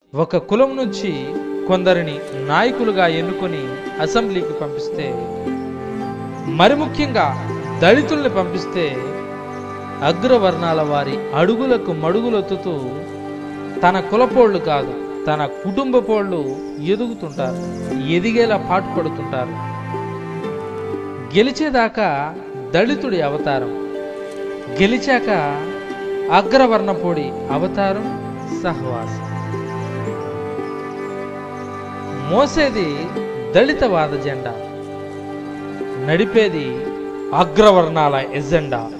ఒక కులం నుంచి కొందరిని నాయకులుగా ఎన్నుకొని అసెంబ్లీకి పంపిస్తే మరి ముఖ్యంగా దళితుల్ని పంపిస్తే అగ్రవర్ణాల వారి అడుగులకు మడుగులొత్తుతూ తన కులపోళ్ళు కాదు తన కుటుంబపోళ్ళు ఎదుగుతుంటారు ఎదిగేలా పాటుపడుతుంటారు గెలిచేదాకా దళితుడి అవతారం గెలిచాక అగ్రవర్ణపోడి అవతారం సహవాసం మోసేది దళితవాద జెండా నడిపేది అగ్రవర్ణాల ఎజెండా